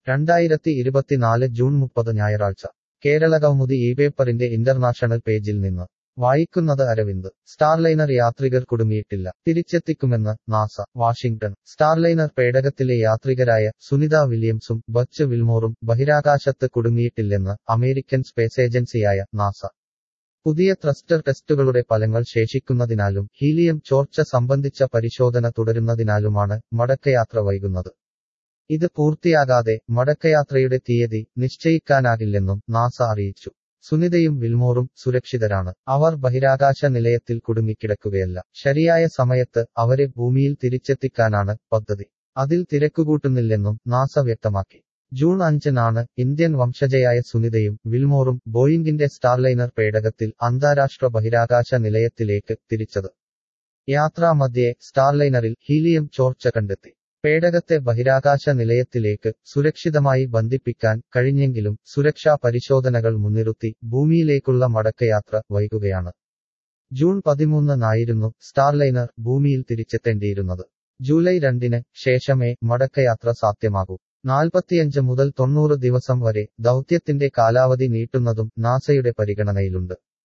രണ്ടായിരത്തി ഇരുപത്തിനാല് ജൂൺ മുപ്പത് ഞായറാഴ്ച കേരള കൗമുദി ഈ പേപ്പറിന്റെ ഇന്റർനാഷണൽ പേജിൽ നിന്ന് വായിക്കുന്നത് അരവിന്ദ് സ്റ്റാർലൈനർ യാത്രികർ കുടുങ്ങിയിട്ടില്ല തിരിച്ചെത്തിക്കുമെന്ന് നാസ വാഷിംഗ്ടൺ സ്റ്റാർലൈനർ പേടകത്തിലെ യാത്രികരായ സുനിത വില്യംസും ബച്ച് വിൽമോറും ബഹിരാകാശത്ത് കുടുങ്ങിയിട്ടില്ലെന്ന് അമേരിക്കൻ സ്പേസ് ഏജൻസിയായ നാസ പുതിയ ത്രസ്റ്റർ ടെസ്റ്റുകളുടെ ഫലങ്ങൾ ശേഷിക്കുന്നതിനാലും ഹീലിയം ചോർച്ച സംബന്ധിച്ച പരിശോധന തുടരുന്നതിനാലുമാണ് മടക്കയാത്ര വൈകുന്നത് ഇത് പൂർത്തിയാകാതെ മടക്കയാത്രയുടെ തീയതി നിശ്ചയിക്കാനാകില്ലെന്നും നാസ അറിയിച്ചു സുനിതയും വിൽമോറും സുരക്ഷിതരാണ് അവർ ബഹിരാകാശ നിലയത്തിൽ കുടുങ്ങിക്കിടക്കുകയല്ല ശരിയായ സമയത്ത് അവരെ ഭൂമിയിൽ തിരിച്ചെത്തിക്കാനാണ് പദ്ധതി അതിൽ തിരക്കുകൂട്ടുന്നില്ലെന്നും നാസ വ്യക്തമാക്കി ജൂൺ അഞ്ചിനാണ് ഇന്ത്യൻ വംശജയായ സുനിതയും വിൽമോറും ബോയിംഗിന്റെ സ്റ്റാർലൈനർ പേടകത്തിൽ അന്താരാഷ്ട്ര ബഹിരാകാശ നിലയത്തിലേക്ക് തിരിച്ചത് യാത്രാമധ്യേ സ്റ്റാർലൈനറിൽ ഹീലിയം ചോർച്ച കണ്ടെത്തി പേടകത്തെ ബഹിരാകാശ നിലയത്തിലേക്ക് സുരക്ഷിതമായി ബന്ധിപ്പിക്കാൻ കഴിഞ്ഞെങ്കിലും സുരക്ഷാ പരിശോധനകൾ മുൻനിർത്തി ഭൂമിയിലേക്കുള്ള മടക്കയാത്ര വൈകുകയാണ് ജൂൺ പതിമൂന്നിനായിരുന്നു സ്റ്റാർലൈനർ ഭൂമിയിൽ തിരിച്ചെത്തേണ്ടിയിരുന്നത് ജൂലൈ രണ്ടിന് ശേഷമേ മടക്കയാത്ര സാധ്യമാകൂ നാൽപ്പത്തിയഞ്ച് മുതൽ തൊണ്ണൂറ് ദിവസം വരെ ദൗത്യത്തിന്റെ കാലാവധി നീട്ടുന്നതും നാസയുടെ പരിഗണനയിലുണ്ട്